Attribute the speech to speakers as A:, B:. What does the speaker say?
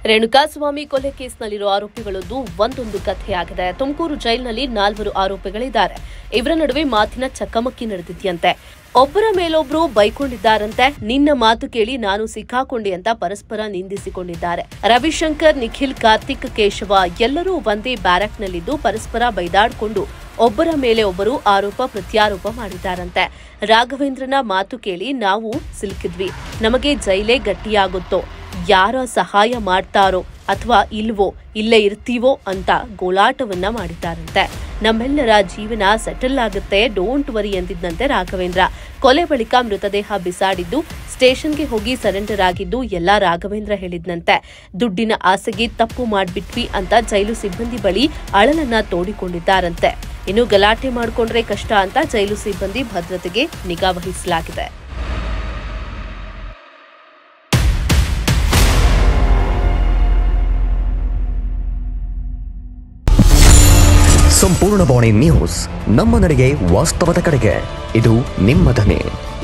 A: ರೇಣುಕಾಸ್ವಾಮಿ ಕೊಲೆ ಕೇಸ್ನಲ್ಲಿರೋ ಆರೋಪಿಗಳದ್ದು ಒಂದೊಂದು ಕಥೆಯಾಗಿದೆ ತುಮಕೂರು ಜೈಲಿನಲ್ಲಿ ನಾಲ್ವರು ಆರೋಪಿಗಳಿದ್ದಾರೆ ಇವರ ನಡುವೆ ಮಾತಿನ ಚಕಮಕಿ ನಡೆದಿದೆಯಂತೆ ಒಬ್ಬರ ಮೇಲೊಬ್ರು ಬೈಕೊಂಡಿದ್ದಾರಂತೆ ನಿನ್ನ ಮಾತು ಕೇಳಿ ನಾನು ಸಿಕ್ಕಾಕೊಂಡೆ ಅಂತ ಪರಸ್ಪರ ನಿಂದಿಸಿಕೊಂಡಿದ್ದಾರೆ ರವಿಶಂಕರ್ ನಿಖಿಲ್ ಕಾರ್ತಿಕ್ ಕೇಶವ ಎಲ್ಲರೂ ಒಂದೇ ಬ್ಯಾರಕ್ನಲ್ಲಿದ್ದು ಪರಸ್ಪರ ಬೈದಾಡಿಕೊಂಡು ಒಬ್ಬರ ಮೇಲೆ ಒಬ್ಬರು ಆರೋಪ ಪ್ರತ್ಯಾರೋಪ ಮಾಡಿದ್ದಾರಂತೆ ರಾಘವೇಂದ್ರನ ಮಾತು ಕೇಳಿ ನಾವು ಸಿಲುಕಿದ್ವಿ ನಮಗೆ ಜೈಲೇ ಗಟ್ಟಿಯಾಗುತ್ತೋ ಯಾರ ಸಹಾಯ ಮಾಡ್ತಾರೋ ಅಥವಾ ಇಲ್ವೋ ಇಲ್ಲೇ ಇರ್ತೀವೋ ಅಂತ ಗೋಳಾಟವನ್ನ ಮಾಡಿದ್ದಾರಂತೆ ನಮ್ಮೆಲ್ಲರ ಜೀವನ ಸೆಟಲ್ ಆಗುತ್ತೆ ಡೋಂಟ್ ವರಿ ಎಂದಿದ್ದಂತೆ ರಾಘವೇಂದ್ರ ಕೊಲೆ ಬಳಿಕ ಮೃತದೇಹ ಬಿಸಾಡಿದ್ದು ಸ್ಟೇಷನ್ಗೆ ಹೋಗಿ ಸರೆಂಡರ್ ಆಗಿದ್ದು ಎಲ್ಲ ರಾಘವೇಂದ್ರ ಹೇಳಿದ್ನಂತೆ ದುಡ್ಡಿನ ಆಸೆಗೆ ತಪ್ಪು ಮಾಡ್ಬಿಟ್ವಿ ಅಂತ ಜೈಲು ಸಿಬ್ಬಂದಿ ಬಳಿ ಅಳಲನ್ನ ತೋಡಿಕೊಂಡಿದ್ದಾರಂತೆ ಇನ್ನು ಗಲಾಟೆ ಮಾಡಿಕೊಂಡ್ರೆ ಕಷ್ಟ ಅಂತ ಜೈಲು ಸಿಬ್ಬಂದಿ ಭದ್ರತೆಗೆ ನಿಗಾ ವಹಿಸಲಾಗಿದೆ
B: ಸಂಪೂರ್ಣ ಬಾಣಿ ನ್ಯೂಸ್ ನಮ್ಮ ನಡೆಗೆ ವಾಸ್ತವದ ಕಡೆಗೆ ಇದು ನಿಮ್ಮ ಧ್ವನಿ